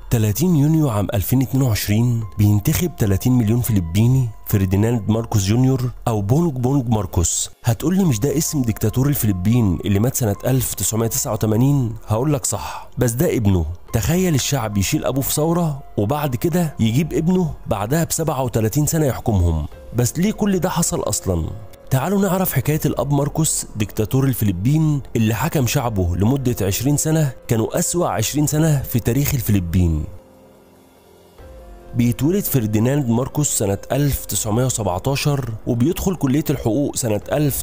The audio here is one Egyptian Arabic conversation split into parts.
30 يونيو عام 2022 بينتخب 30 مليون فلبيني فرديناند ماركوس جونيور او بونج بونج ماركوس هتقول لي مش ده اسم ديكتاتور الفلبين اللي مات سنة 1989 هقول لك صح بس ده ابنه تخيل الشعب يشيل ابوه في ثورة وبعد كده يجيب ابنه بعدها ب 37 سنة يحكمهم بس ليه كل ده حصل اصلا تعالوا نعرف حكاية الأب ماركوس ديكتاتور الفلبين اللي حكم شعبه لمدة 20 سنة كانوا أسوأ 20 سنة في تاريخ الفلبين بيتولد فرديناند ماركوس سنة 1917 وبيدخل كلية الحقوق سنة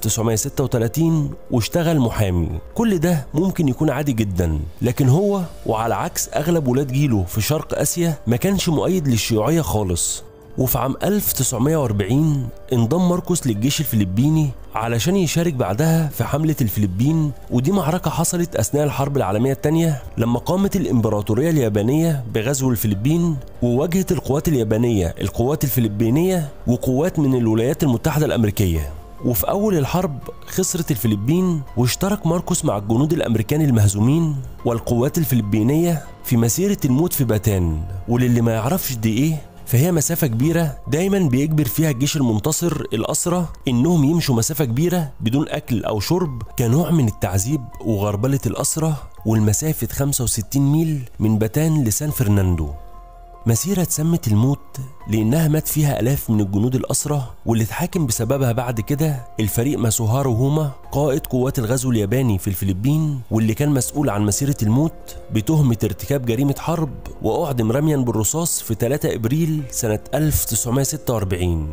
1936 واشتغل محامي كل ده ممكن يكون عادي جدا لكن هو وعلى عكس أغلب ولاد جيله في شرق آسيا ما كانش مؤيد للشيوعية خالص وفي عام 1940 انضم ماركوس للجيش الفلبيني علشان يشارك بعدها في حملة الفلبين ودي معركة حصلت أثناء الحرب العالمية الثانية لما قامت الإمبراطورية اليابانية بغزو الفلبين وواجهت القوات اليابانية القوات الفلبينية وقوات من الولايات المتحدة الأمريكية وفي أول الحرب خسرت الفلبين واشترك ماركوس مع الجنود الأمريكان المهزومين والقوات الفلبينية في مسيرة الموت في باتان وللي ما يعرفش دي إيه فهي مسافة كبيرة دايما بيجبر فيها الجيش المنتصر الأسرى إنهم يمشوا مسافة كبيرة بدون أكل أو شرب كنوع من التعذيب وغربلة الأسرى والمسافة 65 ميل من باتان لسان فرناندو مسيرة اتسمت الموت لأنها مات فيها آلاف من الجنود الأسرى واللي اتحاكم بسببها بعد كده الفريق ماسوهارو هوما قائد قوات الغزو الياباني في الفلبين واللي كان مسؤول عن مسيرة الموت بتهمة ارتكاب جريمة حرب وأعدم رميا بالرصاص في 3 إبريل سنة 1946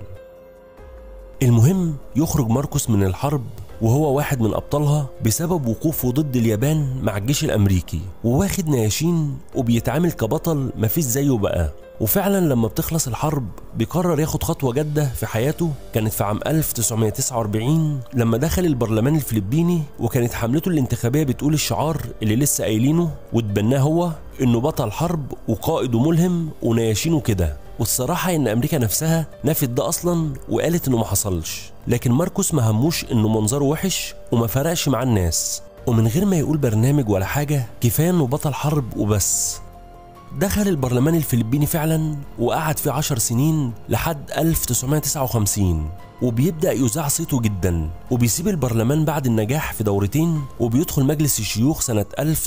المهم يخرج ماركوس من الحرب وهو واحد من أبطالها بسبب وقوفه ضد اليابان مع الجيش الأمريكي وواخد نياشين وبيتعامل كبطل مفيش زيه بقى وفعلا لما بتخلص الحرب بيقرر ياخد خطوة جادة في حياته كانت في عام 1949 لما دخل البرلمان الفلبيني وكانت حملته الانتخابية بتقول الشعار اللي لسه قايلينه واتبناه هو انه بطل حرب وقائد وملهم ونياشينه كده والصراحة إن أمريكا نفسها نفت ده أصلا وقالت إنه ما حصلش لكن ماركوس ما هموش إنه منظره وحش وما فرقش مع الناس ومن غير ما يقول برنامج ولا حاجة كفاية إنه بطل حرب وبس دخل البرلمان الفلبيني فعلا وقعد فيه عشر سنين لحد 1959 وبيبدأ يذاع صيته جدا وبيسيب البرلمان بعد النجاح في دورتين وبيدخل مجلس الشيوخ سنة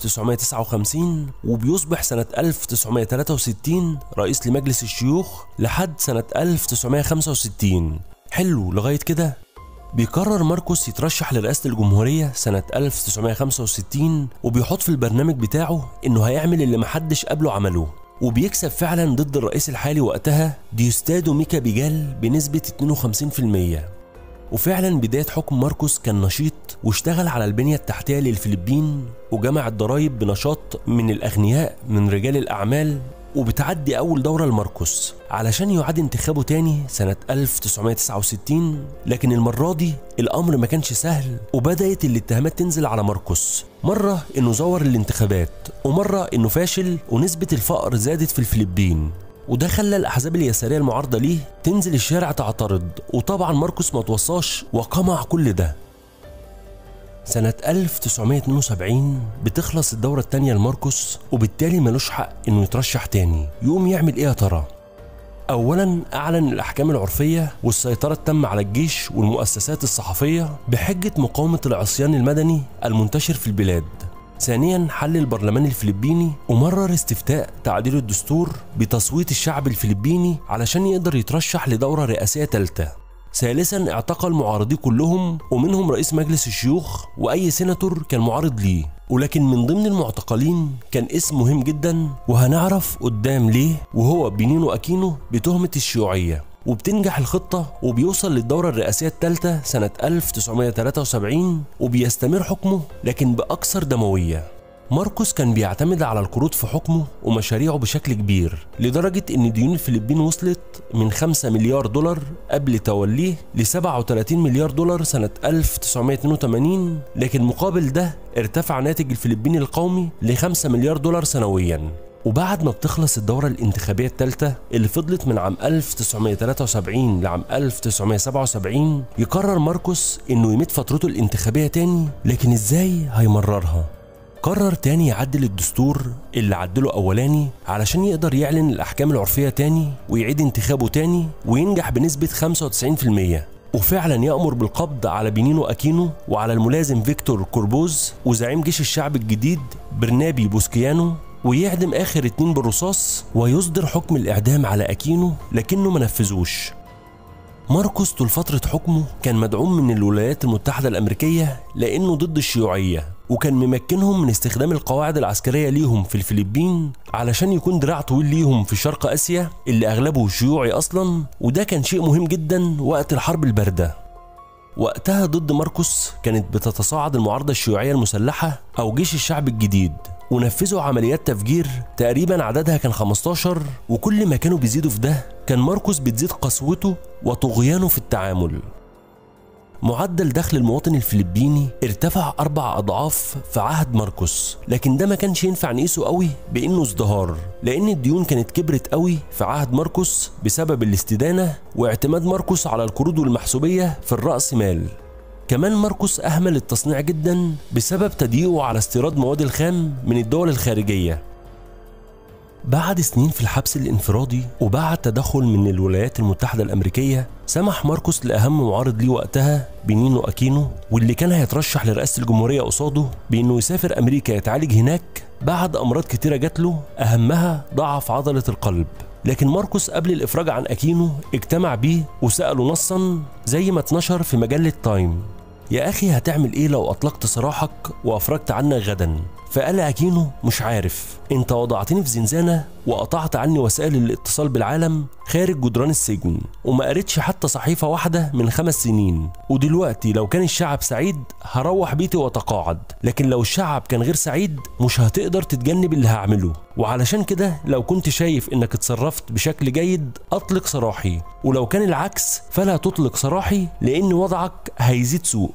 1959 وبيصبح سنة 1963 رئيس لمجلس الشيوخ لحد سنة 1965 حلو لغاية كده بيقرر ماركوس يترشح لرئاسة الجمهورية سنة 1965 وبيحط في البرنامج بتاعه إنه هيعمل اللي محدش قبله عمله وبيكسب فعلا ضد الرئيس الحالي وقتها ديوستادو ميكا بيجال بنسبة 52% وفعلا بداية حكم ماركوس كان نشيط واشتغل على البنية التحتية للفلبين وجمع الضرايب بنشاط من الأغنياء من رجال الأعمال وبتعدي أول دورة لماركوس علشان يعاد انتخابه تاني سنة 1969 لكن المرة دي الأمر ما كانش سهل وبدأت الاتهامات تنزل على ماركوس مرة إنه زور الانتخابات ومرة إنه فاشل ونسبة الفقر زادت في الفلبين وده خلى الأحزاب اليسارية المعارضة ليه تنزل الشارع تعترض وطبعا ماركوس ما توصاش وقمع كل ده سنة 1972 بتخلص الدورة التانية لماركوس وبالتالي ملوش حق انه يترشح تاني يقوم يعمل ايه يا ترى؟ أولا أعلن الأحكام العرفية والسيطرة التامة على الجيش والمؤسسات الصحفية بحجة مقاومة العصيان المدني المنتشر في البلاد ثانيا حل البرلمان الفلبيني ومرر استفتاء تعديل الدستور بتصويت الشعب الفلبيني علشان يقدر يترشح لدورة رئاسية ثالثة ثالثا اعتقل معارضيه كلهم ومنهم رئيس مجلس الشيوخ واي سيناتور كان معارض ليه ولكن من ضمن المعتقلين كان اسم مهم جدا وهنعرف قدام ليه وهو بنينو اكينو بتهمه الشيوعيه وبتنجح الخطة وبيوصل للدورة الرئاسية الثالثة سنة 1973 وبيستمر حكمه لكن بأكثر دموية ماركوس كان بيعتمد على القروض في حكمه ومشاريعه بشكل كبير لدرجة إن ديون الفلبين وصلت من 5 مليار دولار قبل توليه ل 37 مليار دولار سنة 1982 لكن مقابل ده ارتفع ناتج الفلبيني القومي ل 5 مليار دولار سنويا وبعد ما بتخلص الدورة الانتخابية الثالثة اللي فضلت من عام 1973 لعام 1977 يقرر ماركوس انه يمد فترته الانتخابية تاني لكن ازاي هيمررها قرر تاني يعدل الدستور اللي عدله أولاني علشان يقدر يعلن الأحكام العرفية تاني ويعيد انتخابه تاني وينجح بنسبة 95% وفعلا يأمر بالقبض على بينينو أكينو وعلى الملازم فيكتور كوربوز وزعيم جيش الشعب الجديد برنابي بوسكيانو ويعدم آخر اتنين بالرصاص ويصدر حكم الإعدام على أكينو لكنه ما نفذوش ماركوس طول فترة حكمه كان مدعوم من الولايات المتحدة الأمريكية لأنه ضد الشيوعية وكان ممكنهم من استخدام القواعد العسكرية ليهم في الفلبين علشان يكون دراع طويل ليهم في شرق آسيا اللي أغلبه شيوعي أصلا وده كان شيء مهم جدا وقت الحرب الباردة وقتها ضد ماركوس كانت بتتصاعد المعارضة الشيوعية المسلحة أو جيش الشعب الجديد ونفذوا عمليات تفجير تقريبا عددها كان 15 وكل ما كانوا بيزيدوا في ده كان ماركوس بتزيد قسوته وطغيانه في التعامل معدل دخل المواطن الفلبيني ارتفع أربع أضعاف في عهد ماركوس لكن ده ما كانش ينفع نقيسه قوي بإنه ازدهار لأن الديون كانت كبرت قوي في عهد ماركوس بسبب الاستدانة واعتماد ماركوس على القروض والمحسوبية في الرأس مال كمان ماركوس أهمل التصنيع جدا بسبب تضييقه على استيراد مواد الخام من الدول الخارجية بعد سنين في الحبس الانفرادي وبعد تدخل من الولايات المتحدة الأمريكية سمح ماركوس لأهم معارض ليه وقتها بنينو أكينو واللي كان هيترشح لرئاسة الجمهورية قصاده بإنه يسافر أمريكا يتعالج هناك بعد أمراض كتيرة جات له أهمها ضعف عضلة القلب لكن ماركوس قبل الإفراج عن أكينو اجتمع بيه وسأله نصا زي ما اتنشر في مجلة تايم يا أخي هتعمل إيه لو أطلقت سراحك وأفرجت عنك غدا فقال أكينو مش عارف أنت وضعتني في زنزانة وقطعت عني وسائل الاتصال بالعالم خارج جدران السجن وما قريتش حتى صحيفة واحدة من خمس سنين ودلوقتي لو كان الشعب سعيد هروح بيتي واتقاعد لكن لو الشعب كان غير سعيد مش هتقدر تتجنب اللي هعمله وعلشان كده لو كنت شايف انك اتصرفت بشكل جيد اطلق سراحي ولو كان العكس فلا تطلق سراحي لان وضعك هيزيد سوء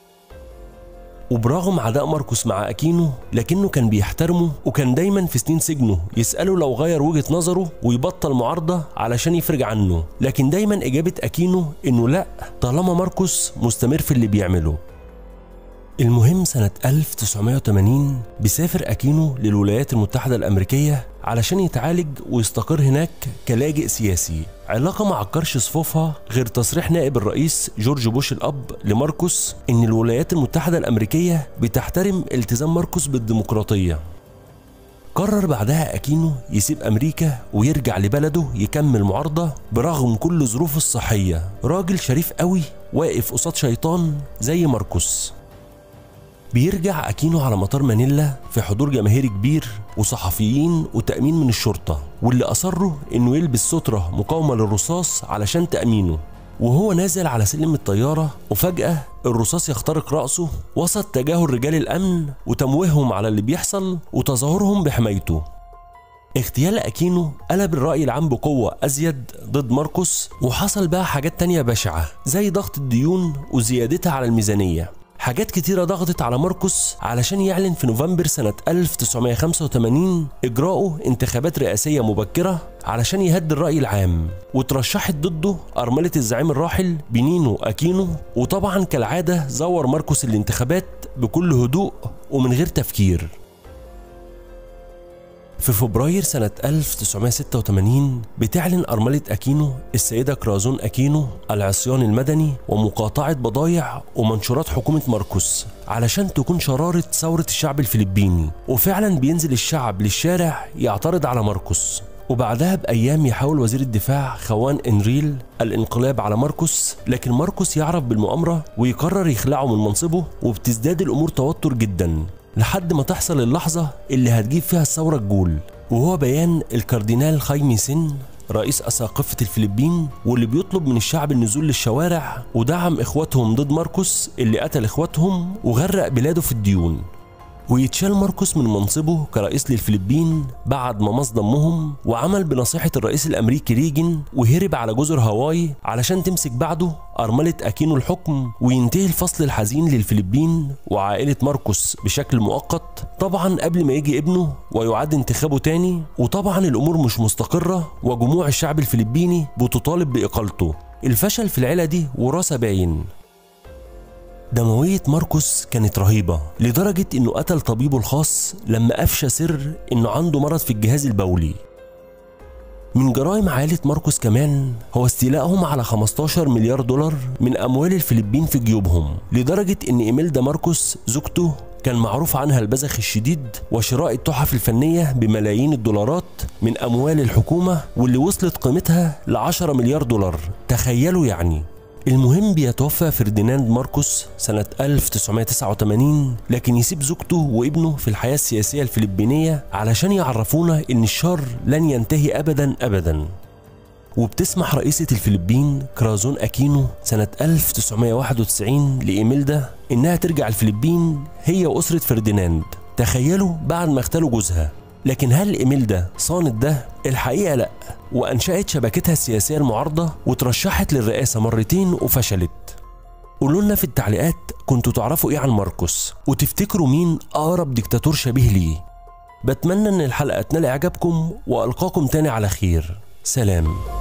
وبرغم عداء ماركوس مع أكينو لكنه كان بيحترمه وكان دايما في سنين سجنه يسأله لو غير وجهة نظره ويبطل معارضة علشان يفرج عنه لكن دايما إجابة أكينو إنه لأ طالما ماركوس مستمر في اللي بيعمله المهم سنة 1980 بيسافر أكينو للولايات المتحدة الأمريكية علشان يتعالج ويستقر هناك كلاجئ سياسي علاقة ما عكرش صفوفها غير تصريح نائب الرئيس جورج بوش الأب لماركوس إن الولايات المتحدة الأمريكية بتحترم التزام ماركوس بالديمقراطية قرر بعدها أكينو يسيب أمريكا ويرجع لبلده يكمل معارضة برغم كل ظروفه الصحية راجل شريف قوي واقف قصاد شيطان زي ماركوس بيرجع أكينو على مطار مانيلا في حضور جماهيري كبير وصحفيين وتأمين من الشرطة واللي أصروا إنه يلبس سترة مقاومة للرصاص علشان تأمينه وهو نازل على سلم الطيارة وفجأة الرصاص يخترق رأسه وسط تجاهل رجال الأمن وتمويههم على اللي بيحصل وتظاهرهم بحمايته اغتيال أكينو قلب الرأي العام بقوة أزيد ضد ماركوس وحصل بقى حاجات تانية بشعة زي ضغط الديون وزيادتها على الميزانية حاجات كتيرة ضغطت على ماركوس علشان يعلن في نوفمبر سنة 1985 إجراءه انتخابات رئاسية مبكرة علشان يهدي الرأي العام وترشحت ضده أرملة الزعيم الراحل بنينو أكينو وطبعا كالعادة زور ماركوس الانتخابات بكل هدوء ومن غير تفكير في فبراير سنة 1986 بتعلن أرملة أكينو السيدة كرازون أكينو العصيان المدني ومقاطعة بضايع ومنشورات حكومة ماركوس علشان تكون شرارة ثورة الشعب الفلبيني وفعلا بينزل الشعب للشارع يعترض على ماركوس وبعدها بأيام يحاول وزير الدفاع خوان إنريل الانقلاب على ماركوس لكن ماركوس يعرف بالمؤامرة ويقرر يخلعه من منصبه وبتزداد الأمور توتر جدا لحد ما تحصل اللحظة اللي هتجيب فيها الثورة الجول وهو بيان الكاردينال خايمي سن رئيس أساقفة الفلبين واللي بيطلب من الشعب النزول للشوارع ودعم إخواتهم ضد ماركوس اللي قتل إخواتهم وغرق بلاده في الديون ويتشال ماركوس من منصبه كرئيس للفلبين بعد ما مص دمهم وعمل بنصيحة الرئيس الأمريكي ريجن وهرب على جزر هاواي علشان تمسك بعده أرملة أكينو الحكم وينتهي الفصل الحزين للفلبين وعائلة ماركوس بشكل مؤقت طبعا قبل ما يجي ابنه ويعاد انتخابه تاني وطبعا الأمور مش مستقرة وجموع الشعب الفلبيني بتطالب بإقالته الفشل في العيلة دي وراثة باين دموية ماركوس كانت رهيبة لدرجة انه قتل طبيبه الخاص لما افشى سر انه عنده مرض في الجهاز البولي من جرائم عائلة ماركوس كمان هو استيلائهم على 15 مليار دولار من أموال الفلبين في جيوبهم لدرجة إن إيميلدا ماركوس زوجته كان معروف عنها البذخ الشديد وشراء التحف الفنية بملايين الدولارات من أموال الحكومة واللي وصلت قيمتها ل 10 مليار دولار تخيلوا يعني المهم بيتوفى فرديناند ماركوس سنة 1989 لكن يسيب زوجته وابنه في الحياة السياسية الفلبينية علشان يعرفونا إن الشر لن ينتهي أبدا أبدا وبتسمح رئيسة الفلبين كرازون أكينو سنة 1991 لإيميلدا إنها ترجع الفلبين هي وأسرة فرديناند تخيلوا بعد ما اغتالوا جوزها لكن هل إيميلدا صانت ده؟ الحقيقة لأ وأنشأت شبكتها السياسية المعارضة وترشحت للرئاسة مرتين وفشلت قولوا لنا في التعليقات كنتوا تعرفوا ايه عن ماركوس وتفتكروا مين اقرب ديكتاتور شبيه ليه بتمنى ان الحلقه تنال اعجابكم والقاكم تاني على خير سلام